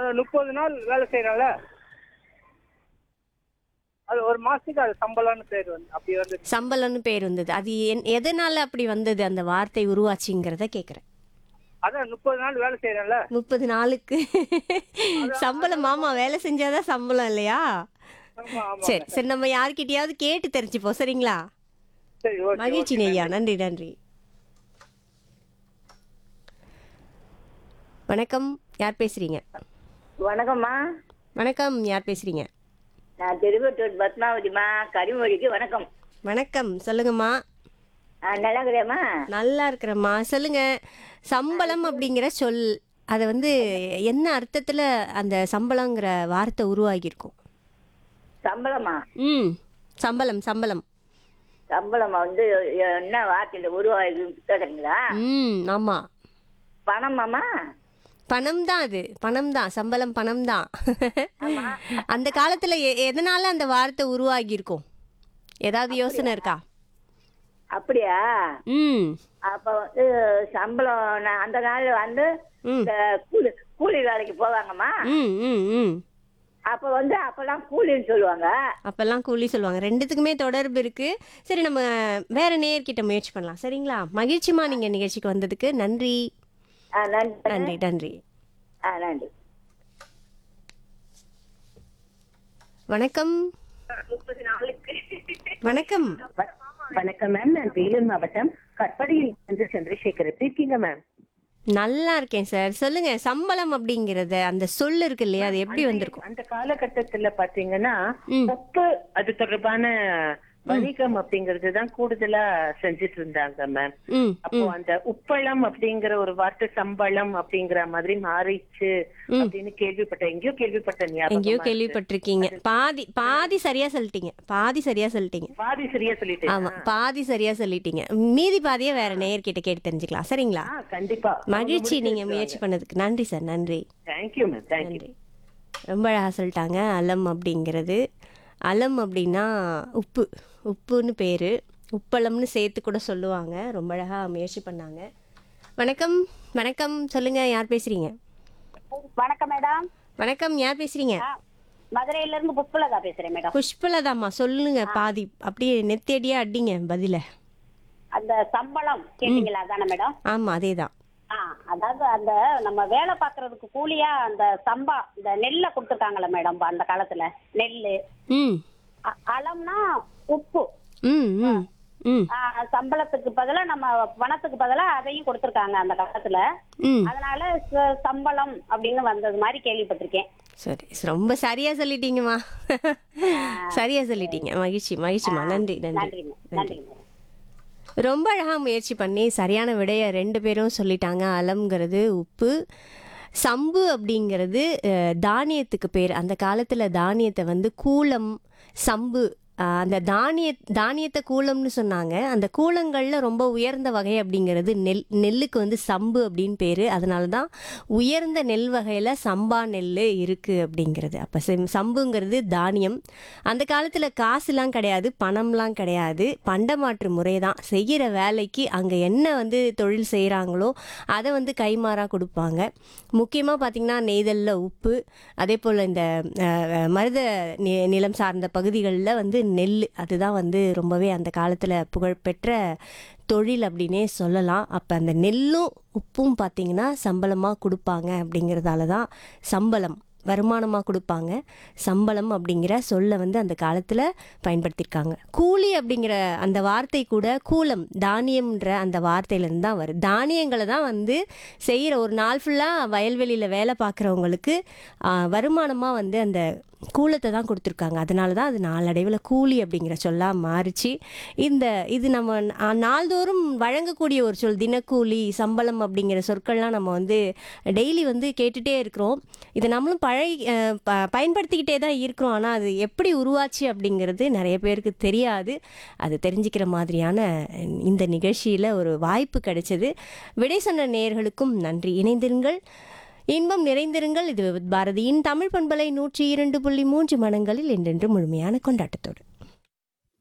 அது முப்பது நாள் வேலை செய்யறோம்ல அது ஒரு மாசத்துக்கு அது சம்பளம்னு பேர் வந்து அப்படி வந்து சம்பளம்னு பேர் வந்தது அது என் எதனால அப்படி வந்தது அந்த வார்த்தை உருவாச்சுங்கிறத கேக்குறேன் அதான் முப்பது நாள் வேலை செய்யறோம்ல முப்பது நாளுக்கு சம்பளம் ஆமா வேலை செஞ்சாதான் சம்பளம் இல்லையா ஆமா ஆமா சரி சரி நம்ம யார்கிட்டயாவது கேட்டு தெரிஞ்சுப்போம் சரிங்களா சரி ஓகே மகிழ்ச்சி நெய்யா நன்றி நன்றி வணக்கம் யார் பேசுறீங்க வணக்கம்மா வணக்கம் யார் பேசுறீங்க நான் திருவட்டூர் பத்மாவதிம்மா கரிமொழிக்கு வணக்கம் வணக்கம் சொல்லுங்கம்மா ஆ, நல்லா இருக்கிறியாம்மா நல்லா இருக்கிறம்மா சொல்லுங்க சம்பளம் அப்படிங்கிற சொல் அதை வந்து என்ன அர்த்தத்துல அந்த சம்பளங்கிற வார்த்தை உருவாகியிருக்கும் சம்பளமா ம் சம்பளம் சம்பளம் சம்பளமா வந்து என்ன வார்த்தையில உருவாகி கேட்குறீங்களா ம் ஆமா பணமாம்மா பணம் தான் அது பணம் தான் சம்பளம் பணம் தான் அந்த காலத்துல எ- எதனால அந்த வார்த்தை உருவாகி இருக்கும் ஏதாவது யோசனை இருக்கா அப்படியா ம் அப்ப வந்து சம்பளம் நான் அந்த நாள்ல வந்து ம் இந்த கூலி கூலி வேலைக்கு போவாங்கம்மா ம் ம் ம் அப்ப வந்து அப்பெல்லாம் கூலின்னு சொல்லுவாங்க அப்பெல்லாம் கூலி சொல்லுவாங்க ரெண்டுத்துக்குமே தொடர்பு இருக்கு சரி நம்ம வேற நேர்கிட்ட முயற்சி பண்ணலாம் சரிங்களா மகிழ்ச்சிமா நீங்க நிகழ்ச்சிக்கு வந்ததுக்கு நன்றி ஆ, நன்றி நன்றி நன்றி ஆ நன்றி வணக்கம் வணக்கம் வ- வணக்கம் மேம் நான் வேலூர் மாவட்டம் கட்படியில் இருந்து சந்திரசேகர் எப்படி இருக்கீங்க மேம் நல்லா இருக்கேன் சார் சொல்லுங்க சம்பளம் அப்படிங்கறது அந்த சொல் இருக்கு இல்லையா அது எப்படி வந்திருக்கும் அந்த காலகட்டத்துல பாத்தீங்கன்னா ம். உப்பு அது தொடர்பான வணிகம் அப்படிங்கறது தான் கூடுதலா செஞ்சுட்டு இருந்தாங்க மேம் ம் அப்போ அந்த உப்பளம் அப்படிங்கிற ஒரு வார்த்தை சம்பளம் அப்படிங்கிற மாதிரி மாறிச்சு அப்படின்னு கேள்விப்பட்டேன் எங்கேயோ கேள்விப்பட்ட எங்கேயோ ஞாபகம் கேள்விப்பட்டிருக்கீங்க பாதி பாதி சரியா சொல்லிட்டீங்க பாதி சரியா சொல்லிட்டீங்க பாதி சரியா சொல்லிட்டேன் ஆமா பாதி சரியா சொல்லிட்டீங்க மீதி பாதியை வேற நேர்கிட்ட கேட்டு தெரிஞ்சுக்கலாம் சரிங்களா ஆ கண்டிப்பா மகிழ்ச்சி நீங்க முயற்சி பண்ணதுக்கு நன்றி சார் நன்றி தேங்க்யூ மேம் தேங்க்யூ நன்றி ரொம்ப அழகா சொல்லிட்டாங்க அலம் அப்படிங்கிறது அலம் அப்படின்னா உப்பு உப்புன்னு பேரு உப்பளம்னு சேர்த்து கூட சொல்லுவாங்க ரொம்ப அழகா முயற்சி பண்ணாங்க வணக்கம் வணக்கம் சொல்லுங்க யார் பேசுறீங்க வணக்கம் மேடம் வணக்கம் யார் பேசுறீங்க மதுரையில இருந்து புஷ்பலதா பேசுறேன் மேடம் புஷ்பலதாம்மா சொல்லுங்க பாதி அப்படியே நெத்தேடியா அடிங்க பதில அந்த சம்பளம் கேட்டீங்களா அதானே மேடம் ஆமா அதேதான் ஆ அதாவது அந்த நம்ம வேலை பார்க்கறதுக்கு கூலியா அந்த சம்பா இந்த நெல்லை கொடுத்துருக்காங்களே மேடம் அந்த காலத்துல நெல்லு ம் அ- அளம்னா உப்பு ம் ம் ம் ஆ, சம்பளத்துக்கு பதிலா நம்ம பணத்துக்கு பதிலா அதையும் கொடுத்துருக்காங்க அந்த காலத்துல ம் அதனால ச- சம்பளம் அப்படின்னு வந்தது மாதிரி கேள்விப்பட்டிருக்கேன் சரி ரொம்ப சரியா சொல்லிட்டீங்கம்மா சரியா சொல்லிட்டீங்க மகிழ்ச்சி மகிழ்ச்சிம்மா நன்றி நன்றி நன்றி நன்றி மேடம் ரொம்ப அழகா முயற்சி பண்ணி சரியான விடைய ரெண்டு பேரும் சொல்லிட்டாங்க அலம்ங்கிறது உப்பு சம்பு அப்படிங்கிறது அஹ், தானியத்துக்கு பேர் அந்த காலத்துல தானியத்தை வந்து கூலம் சம்பு அஹ், அந்த தானிய தானியத்தை கூலம்னு சொன்னாங்க அந்த கூலங்கள்ல ரொம்ப உயர்ந்த வகை அப்படிங்கிறது நெல் நெல்லுக்கு வந்து சம்பு அப்படின்னு பேரு அதனால தான் உயர்ந்த நெல் வகையில சம்பா நெல் இருக்கு அப்படிங்கிறது அப்ப செம்- சம்புங்கிறது தானியம் அந்த காலத்துல காசுலாம் கிடையாது பணம்லாம் கிடையாது பண்டமாற்று முறை தான் செய்கிற வேலைக்கு அங்க என்ன வந்து தொழில் செய்கிறாங்களோ அதை வந்து கைமாறா கொடுப்பாங்க முக்கியமாக பார்த்தீங்கன்னா நெய்தலில் உப்பு அதே போல் இந்த அஹ், அஹ், மருத நி நிலம் சார்ந்த பகுதிகளில் வந்து நெல் அதுதான் வந்து ரொம்பவே அந்த காலத்தில் புகழ்பெற்ற தொழில் அப்படின்னே சொல்லலாம் அப்போ அந்த நெல்லும் உப்பும் பார்த்தீங்கன்னா சம்பளமாக கொடுப்பாங்க அப்படிங்கிறதால தான் சம்பளம் வருமானமாக கொடுப்பாங்க சம்பளம் அப்படிங்கிற சொல்லை வந்து அந்த காலத்தில் பயன்படுத்தியிருக்காங்க கூலி அப்படிங்கிற அந்த வார்த்தை கூட கூலம் தானியம்ன்ற அந்த வார்த்தையிலேருந்து தான் வருது தானியங்களை தான் வந்து செய்கிற ஒரு நாள் ஃபுல்லாக வயல்வெளியில் வேலை பார்க்குறவங்களுக்கு வருமானமாக வந்து அந்த கூலத்தை தான் கொடுத்துருக்காங்க அதனால தான் அது நாளடைவில் கூலி அப்படிங்கிற சொல்லாக மாறிச்சு இந்த இது நம்ம நா- நாள்தோறும் வழங்கக்கூடிய ஒரு சொல் தினக்கூலி சம்பளம் அப்படிங்கிற சொற்கள்லாம் நம்ம வந்து டெய்லி வந்து கேட்டுகிட்டே இருக்கிறோம் இதை நம்மளும் பழகி அஹ், ப பயன்படுத்திக்கிட்டே தான் இருக்கிறோம் ஆனால் அது எப்படி உருவாச்சு அப்படிங்கிறது நிறைய பேருக்கு தெரியாது அது தெரிஞ்சுக்கிற மாதிரியான இந்த நிகழ்ச்சியில் ஒரு வாய்ப்பு கிடைச்சது விடை சொன்ன நேயர்களுக்கும் நன்றி இணைந்திருங்கள் இன்பம் நிறைந்திருங்கள் இது பாரதியின் தமிழ் பண்பலை நூற்றி இரண்டு புள்ளி மூன்று மனங்களில் என்றென்று முழுமையான கொண்டாட்டத்தோடு